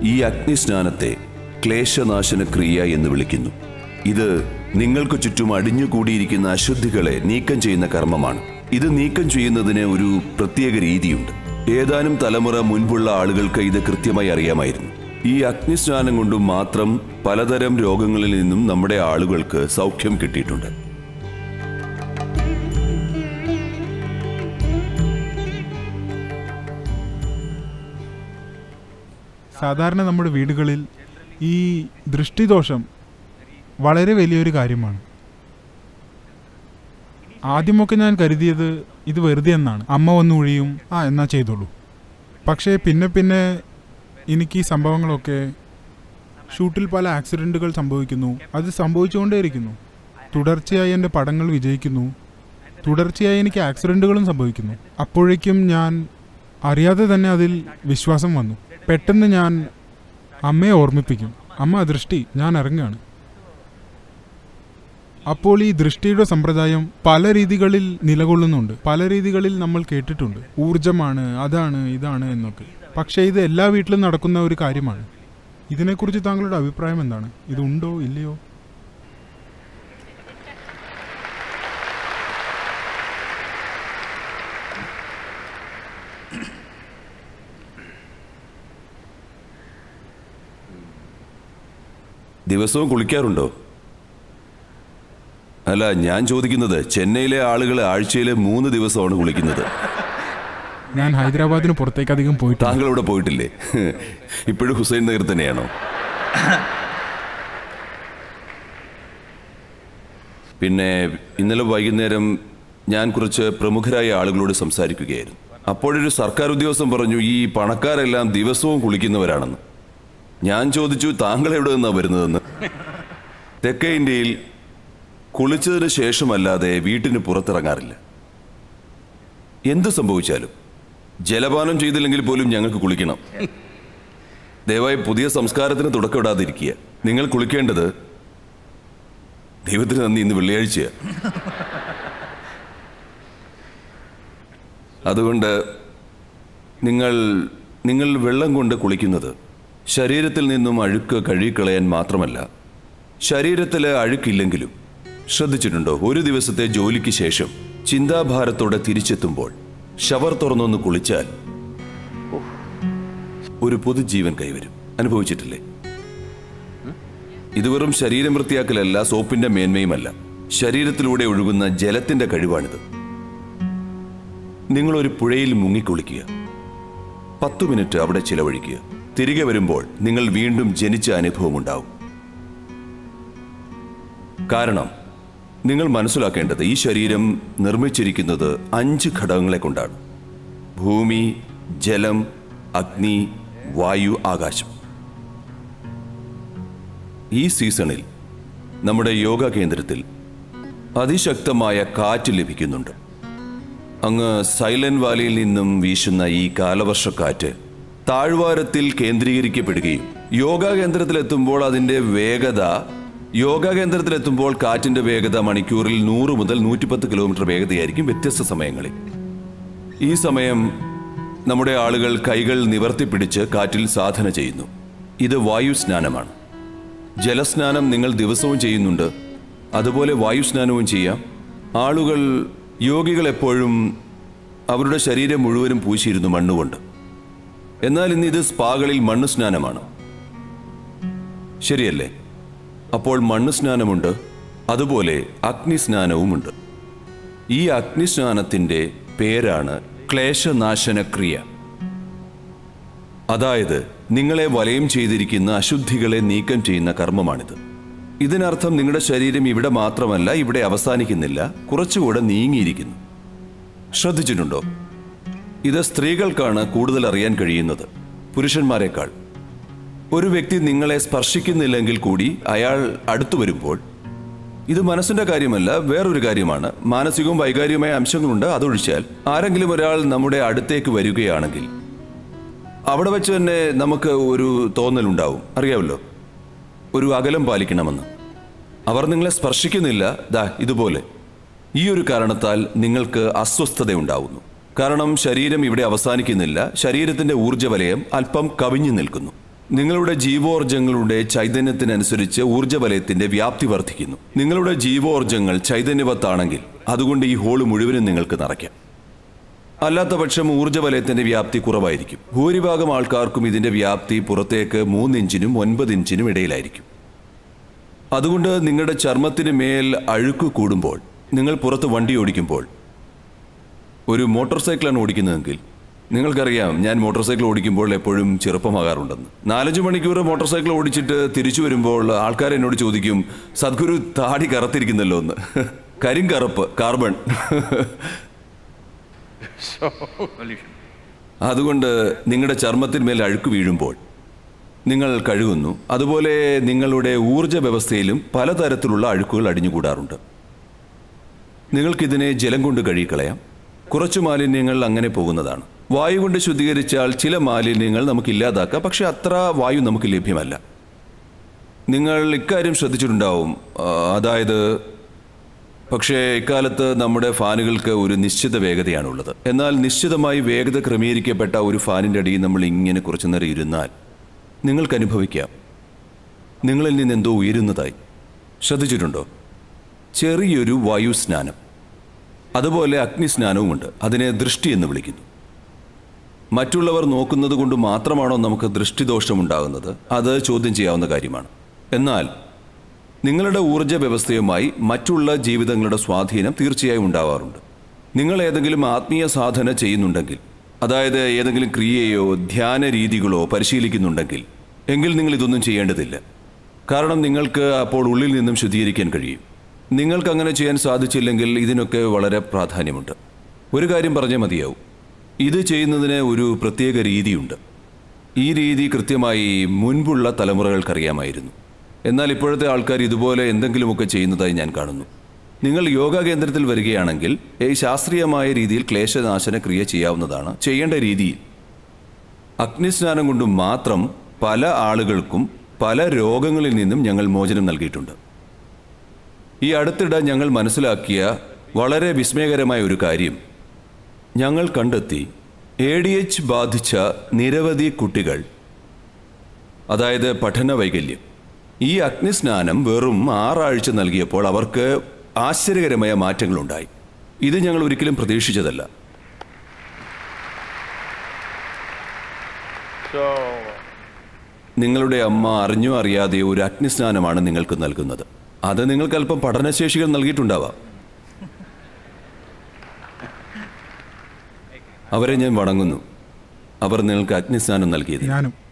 ഈ അഗ്നിസ്നാനത്തെ ക്ലേശനാശന ക്രിയ എന്ന് വിളിക്കുന്നു ഇത് നിങ്ങൾക്ക് ചുറ്റും അടിഞ്ഞുകൂടിയിരിക്കുന്ന അശുദ്ധികളെ നീക്കം ചെയ്യുന്ന കർമ്മമാണ് ഇത് നീക്കം ചെയ്യുന്നതിന് ഒരു പ്രത്യേക രീതിയുണ്ട് ഏതാനും തലമുറ മുൻപുള്ള ആളുകൾക്ക് ഇത് കൃത്യമായി അറിയാമായിരുന്നു ഈ അഗ്നിസ്നാനം കൊണ്ട് മാത്രം പലതരം രോഗങ്ങളിൽ നിന്നും നമ്മുടെ ആളുകൾക്ക് സൗഖ്യം കിട്ടിയിട്ടുണ്ട് സാധാരണ നമ്മുടെ വീടുകളിൽ ഈ ദൃഷ്ടിദോഷം വളരെ വലിയൊരു കാര്യമാണ് ആദ്യമൊക്കെ ഞാൻ കരുതിയത് ഇത് വെറുതെ എന്നാണ് അമ്മ വന്ന് ഒഴിയും ആ എന്നാ ചെയ്തോളൂ പക്ഷേ പിന്നെ പിന്നെ എനിക്ക് ഈ സംഭവങ്ങളൊക്കെ ഷൂട്ടിൽ പല ആക്സിഡൻറ്റുകൾ സംഭവിക്കുന്നു അത് സംഭവിച്ചുകൊണ്ടേയിരിക്കുന്നു തുടർച്ചയായി എൻ്റെ പടങ്ങൾ വിജയിക്കുന്നു തുടർച്ചയായി എനിക്ക് ആക്സിഡൻറ്റുകളും സംഭവിക്കുന്നു അപ്പോഴേക്കും ഞാൻ അറിയാതെ തന്നെ അതിൽ വിശ്വാസം വന്നു പെട്ടെന്ന് ഞാൻ അമ്മയെ ഓർമ്മിപ്പിക്കും അമ്മ ദൃഷ്ടി ഞാൻ ഇറങ്ങുകയാണ് അപ്പോൾ ഈ ദൃഷ്ടിയുടെ സമ്പ്രദായം പല രീതികളിൽ നിലകൊള്ളുന്നുണ്ട് പല രീതികളിൽ നമ്മൾ കേട്ടിട്ടുണ്ട് ഊർജമാണ് അതാണ് ഇതാണ് എന്നൊക്കെ പക്ഷേ ഇത് എല്ലാ വീട്ടിലും നടക്കുന്ന ഒരു കാര്യമാണ് ഇതിനെക്കുറിച്ച് താങ്കളുടെ അഭിപ്രായം എന്താണ് ഇതുണ്ടോ ഇല്ലയോ ദിവസവും കുളിക്കാറുണ്ടോ അല്ല ഞാൻ ചോദിക്കുന്നത് ചെന്നൈയിലെ ആളുകൾ ആഴ്ചയിലെ മൂന്ന് ദിവസമാണ് കുളിക്കുന്നത് ഞാൻ ഹൈദരാബാദിന് പുറത്തേക്ക് അധികം പോയിട്ടില്ല താങ്കൾ ഇവിടെ പോയിട്ടില്ലേ ഇപ്പോഴും ഹുസൈൻ നഗർ തന്നെയാണോ പിന്നെ ഇന്നലെ വൈകുന്നേരം ഞാൻ കുറച്ച് പ്രമുഖരായ ആളുകളോട് സംസാരിക്കുകയായിരുന്നു അപ്പോഴൊരു സർക്കാർ ഉദ്യോഗസ്ഥൻ പറഞ്ഞു ഈ പണക്കാരെല്ലാം ദിവസവും കുളിക്കുന്നവരാണെന്ന് ഞാൻ ചോദിച്ചു താങ്കൾ എവിടെ നിന്നാണ് വരുന്നതെന്ന് തെക്കേ ഇന്ത്യയിൽ കുളിച്ചതിന് ശേഷമല്ലാതെ വീട്ടിന് പുറത്തിറങ്ങാറില്ല എന്ത് സംഭവിച്ചാലും ജലപാനം ചെയ്തില്ലെങ്കിൽ പോലും ഞങ്ങൾക്ക് കുളിക്കണം ദയവായി പുതിയ സംസ്കാരത്തിന് തുടക്കമിടാതിരിക്കുക നിങ്ങൾ കുളിക്കേണ്ടത് ദൈവത്തിന് നന്ദി ഇന്ന് വെള്ളിയാഴ്ചയാണ് അതുകൊണ്ട് നിങ്ങൾ നിങ്ങൾ വെള്ളം കൊണ്ട് കുളിക്കുന്നത് ശരീരത്തിൽ നിന്നും അഴുക്ക് കഴുകിക്കളയാൻ മാത്രമല്ല ശരീരത്തിലെ അഴുക്കില്ലെങ്കിലും ശ്രദ്ധിച്ചിട്ടുണ്ടോ ഒരു ദിവസത്തെ ജോലിക്ക് ശേഷം ചിന്താഭാരത്തോടെ തിരിച്ചെത്തുമ്പോൾ ഷവർ തുറന്നൊന്ന് കുളിച്ചാൽ ഒരു പുതുജീവൻ കൈവരും അനുഭവിച്ചിട്ടില്ലേ ഇത് വെറും ശരീരം വൃത്തിയാക്കലല്ല സോപ്പിന്റെ മേന്മയുമല്ല ശരീരത്തിലൂടെ ഒഴുകുന്ന ജലത്തിന്റെ കഴിവാണിത് നിങ്ങൾ ഒരു പുഴയിൽ മുങ്ങിക്കുളിക്കുക പത്തു മിനിറ്റ് അവിടെ ചിലവഴിക്കുക തിരികെ വരുമ്പോൾ നിങ്ങൾ വീണ്ടും ജനിച്ച അനുഭവം ഉണ്ടാവും കാരണം നിങ്ങൾ മനസ്സിലാക്കേണ്ടത് ഈ ശരീരം നിർമ്മിച്ചിരിക്കുന്നത് അഞ്ച് ഘടകങ്ങളെ കൊണ്ടാണ് ഭൂമി ജലം അഗ്നി വായു ആകാശം ഈ സീസണിൽ നമ്മുടെ യോഗ കേന്ദ്രത്തിൽ അതിശക്തമായ കാറ്റ് ലഭിക്കുന്നുണ്ട് അങ്ങ് സൈലന്റ് വാലിയിൽ നിന്നും വീശുന്ന ഈ കാലവർഷക്കാറ്റ് താഴ്വാരത്തിൽ കേന്ദ്രീകരിക്കപ്പെടുകയും യോഗ കേന്ദ്രത്തിലെത്തുമ്പോൾ അതിൻ്റെ വേഗത യോഗ കേന്ദ്രത്തിലെത്തുമ്പോൾ കാറ്റിൻ്റെ വേഗത മണിക്കൂറിൽ നൂറ് മുതൽ നൂറ്റിപ്പത്ത് കിലോമീറ്റർ വേഗതയായിരിക്കും വ്യത്യസ്ത സമയങ്ങളിൽ ഈ സമയം നമ്മുടെ ആളുകൾ കൈകൾ നിവർത്തിപ്പിടിച്ച് കാറ്റിൽ സാധന ചെയ്യുന്നു ഇത് വായു സ്നാനമാണ് ജലസ്നാനം നിങ്ങൾ ദിവസവും ചെയ്യുന്നുണ്ട് അതുപോലെ വായുസ്നാനവും ചെയ്യാം ആളുകൾ യോഗികൾ എപ്പോഴും അവരുടെ ശരീരം മുഴുവനും പൂശിയിരുന്നു മണ്ണുകൊണ്ട് എന്നാൽ ഇന്ന് ഇത് സ്പാകളിൽ മണ്ണ് സ്നാനമാണ് ശരിയല്ലേ അപ്പോൾ മണ്ണ് സ്നാനമുണ്ട് അതുപോലെ അഗ്നിസ്നാനവുമുണ്ട് ഈ അഗ്നിസ്നാനത്തിൻ്റെ പേരാണ് ക്ലേശനാശന ക്രിയ അതായത് നിങ്ങളെ വലയം ചെയ്തിരിക്കുന്ന അശുദ്ധികളെ നീക്കം ചെയ്യുന്ന കർമ്മമാണിത് ഇതിനർത്ഥം നിങ്ങളുടെ ശരീരം ഇവിടെ മാത്രമല്ല ഇവിടെ അവസാനിക്കുന്നില്ല കുറച്ചുകൂടെ നീങ്ങിയിരിക്കുന്നു ശ്രദ്ധിച്ചിട്ടുണ്ടോ ഇത് സ്ത്രീകൾക്കാണ് കൂടുതൽ അറിയാൻ കഴിയുന്നത് പുരുഷന്മാരെക്കാൾ ഒരു വ്യക്തി നിങ്ങളെ സ്പർശിക്കുന്നില്ലെങ്കിൽ കൂടി അയാൾ അടുത്തു വരുമ്പോൾ ഇത് മനസ്സിന്റെ കാര്യമല്ല വേറൊരു കാര്യമാണ് മാനസികവും വൈകാരികവുമായ അംശങ്ങളുണ്ട് അതൊഴിച്ചാൽ ആരെങ്കിലും ഒരാൾ നമ്മുടെ അടുത്തേക്ക് വരികയാണെങ്കിൽ അവിടെ വെച്ച് തന്നെ നമുക്ക് ഒരു തോന്നലുണ്ടാവും അറിയാമല്ലോ ഒരു അകലം പാലിക്കണമെന്ന് അവർ നിങ്ങളെ സ്പർശിക്കുന്നില്ല ദാ ഇതുപോലെ ഈ ഒരു കാരണത്താൽ നിങ്ങൾക്ക് അസ്വസ്ഥതയുണ്ടാവുന്നു കാരണം ശരീരം ഇവിടെ അവസാനിക്കുന്നില്ല ശരീരത്തിന്റെ ഊർജ്ജവലയം അല്പം കവിഞ്ഞു നിൽക്കുന്നു നിങ്ങളുടെ ജീവോർജങ്ങളുടെ ചൈതന്യത്തിനനുസരിച്ച് ഊർജ്ജവലയത്തിന്റെ വ്യാപ്തി വർദ്ധിക്കുന്നു നിങ്ങളുടെ ജീവോർജങ്ങൾ ചൈതന്യവത്താണെങ്കിൽ അതുകൊണ്ട് ഈ ഹോള് മുഴുവനും നിങ്ങൾക്ക് നിറയ്ക്കാം അല്ലാത്ത പക്ഷം ഊർജ്ജവലയത്തിന്റെ വ്യാപ്തി കുറവായിരിക്കും ഭൂരിഭാഗം ആൾക്കാർക്കും ഇതിന്റെ വ്യാപ്തി പുറത്തേക്ക് മൂന്ന് ഇഞ്ചിനും ഒൻപത് ഇഞ്ചിനും ഇടയിലായിരിക്കും അതുകൊണ്ട് നിങ്ങളുടെ ചർമ്മത്തിന് മേൽ അഴുക്ക് കൂടുമ്പോൾ നിങ്ങൾ പുറത്ത് വണ്ടി ഓടിക്കുമ്പോൾ ഒരു മോട്ടോർ സൈക്കിളാണ് ഓടിക്കുന്നതെങ്കിൽ നിങ്ങൾക്കറിയാം ഞാൻ മോട്ടോർ സൈക്കിൾ ഓടിക്കുമ്പോൾ എപ്പോഴും ചെറുപ്പമാകാറുണ്ടെന്ന് നാലഞ്ച് മണിക്കൂർ മോട്ടോർ സൈക്കിൾ ഓടിച്ചിട്ട് തിരിച്ചു വരുമ്പോൾ ആൾക്കാർ എന്നോട് ചോദിക്കും സദ്ഗുരു താടി കറുത്തിരിക്കുന്നല്ലോ എന്ന് കരിങ്കറുപ്പ് കാർബൺ അതുകൊണ്ട് നിങ്ങളുടെ ചർമ്മത്തിന്മേൽ അഴുക്ക് വീഴുമ്പോൾ നിങ്ങൾ കഴുകുന്നു അതുപോലെ നിങ്ങളുടെ ഊർജ വ്യവസ്ഥയിലും പലതരത്തിലുള്ള അഴുക്കുകൾ അടിഞ്ഞുകൂടാറുണ്ട് നിങ്ങൾക്കിതിനെ ജലം കൊണ്ട് കഴുകിക്കളയാം കുറച്ചു മാലിന്യങ്ങൾ അങ്ങനെ പോകുന്നതാണ് വായു കൊണ്ട് ശുദ്ധീകരിച്ചാൽ ചില മാലിന്യങ്ങൾ നമുക്ക് ഇല്ലാതാക്കാം പക്ഷെ അത്ര വായു നമുക്ക് ലഭ്യമല്ല നിങ്ങൾ ഇക്കാര്യം ശ്രദ്ധിച്ചിട്ടുണ്ടാവും ആ, അതായത് പക്ഷേ ഇക്കാലത്ത് നമ്മുടെ ഫാനുകൾക്ക് ഒരു നിശ്ചിത വേഗതയാണുള്ളത് എന്നാൽ നിശ്ചിതമായി വേഗത ക്രമീകരിക്കപ്പെട്ട ഒരു ഫാനിൻ്റെ അടിയിൽ നമ്മൾ ഇങ്ങനെ കുറച്ചു നേരം ഇരുന്നാൽ നിങ്ങൾക്ക് അനുഭവിക്കാം നിങ്ങളിൽ നിന്ന് എന്തോ ഉയരുന്നതായി ശ്രദ്ധിച്ചിട്ടുണ്ടോ ചെറിയൊരു വായു സ്നാനം അതുപോലെ അഗ്നിസ്നാനവുമുണ്ട് അതിനെ ദൃഷ്ടി എന്ന് വിളിക്കുന്നു മറ്റുള്ളവർ നോക്കുന്നത് കൊണ്ട് മാത്രമാണോ നമുക്ക് ദൃഷ്ടിദോഷമുണ്ടാകുന്നത് അത് ചോദ്യം ചെയ്യാവുന്ന കാര്യമാണ് എന്നാൽ നിങ്ങളുടെ ഊർജ്ജ വ്യവസ്ഥയുമായി മറ്റുള്ള ജീവിതങ്ങളുടെ സ്വാധീനം തീർച്ചയായും ഉണ്ടാവാറുണ്ട് നിങ്ങൾ ഏതെങ്കിലും ആത്മീയ സാധന ചെയ്യുന്നുണ്ടെങ്കിൽ അതായത് ഏതെങ്കിലും ക്രിയയോ ധ്യാന രീതികളോ പരിശീലിക്കുന്നുണ്ടെങ്കിൽ എങ്കിൽ നിങ്ങൾ ഇതൊന്നും ചെയ്യേണ്ടതില്ല കാരണം നിങ്ങൾക്ക് അപ്പോൾ ഉള്ളിൽ നിന്നും ശുദ്ധീകരിക്കാൻ കഴിയും നിങ്ങൾക്ക് അങ്ങനെ ചെയ്യാൻ സാധിച്ചില്ലെങ്കിൽ ഇതിനൊക്കെ വളരെ പ്രാധാന്യമുണ്ട് ഒരു കാര്യം പറഞ്ഞേ മതിയാവും ഇത് ചെയ്യുന്നതിന് ഒരു പ്രത്യേക രീതിയുണ്ട് ഈ രീതി കൃത്യമായി മുൻപുള്ള തലമുറകൾക്കറിയാമായിരുന്നു എന്നാൽ ഇപ്പോഴത്തെ ആൾക്കാർ ഇതുപോലെ എന്തെങ്കിലുമൊക്കെ ചെയ്യുന്നതായി ഞാൻ കാണുന്നു നിങ്ങൾ യോഗ കേന്ദ്രത്തിൽ വരികയാണെങ്കിൽ ഈ ശാസ്ത്രീയമായ രീതിയിൽ ക്ലേശനാശന ക്രിയ ചെയ്യാവുന്നതാണ് ചെയ്യേണ്ട രീതിയിൽ അഗ്നിസ്നാനം കൊണ്ട് മാത്രം പല ആളുകൾക്കും പല രോഗങ്ങളിൽ നിന്നും ഞങ്ങൾ മോചനം നൽകിയിട്ടുണ്ട് ഈ അടുത്തിടെ ഞങ്ങൾ മനസ്സിലാക്കിയ വളരെ വിസ്മയകരമായ ഒരു കാര്യം ഞങ്ങൾ കണ്ടെത്തി എ ഡി എച്ച് ബാധിച്ച നിരവധി കുട്ടികൾ അതായത് പഠന വൈകല്യം ഈ അഗ്നിസ്നാനം വെറും ആറാഴ്ച നൽകിയപ്പോൾ അവർക്ക് ആശ്ചര്യകരമായ മാറ്റങ്ങളുണ്ടായി ഇത് ഞങ്ങൾ ഒരിക്കലും പ്രതീക്ഷിച്ചതല്ല So, നിങ്ങളുടെ അമ്മ അറിഞ്ഞോ അറിയാതെയോ ഒരു അഗ്നിസ്നാനമാണ് നിങ്ങൾക്ക് നൽകുന്നത് അത് നിങ്ങൾക്ക് അല്പം പഠനശേഷികൾ നൽകിയിട്ടുണ്ടാവാം അവരെ ഞാൻ വണങ്ങുന്നു അവർ നിങ്ങൾക്ക് അഗ്നിസ്നാനം നൽകിയത് ഞാനും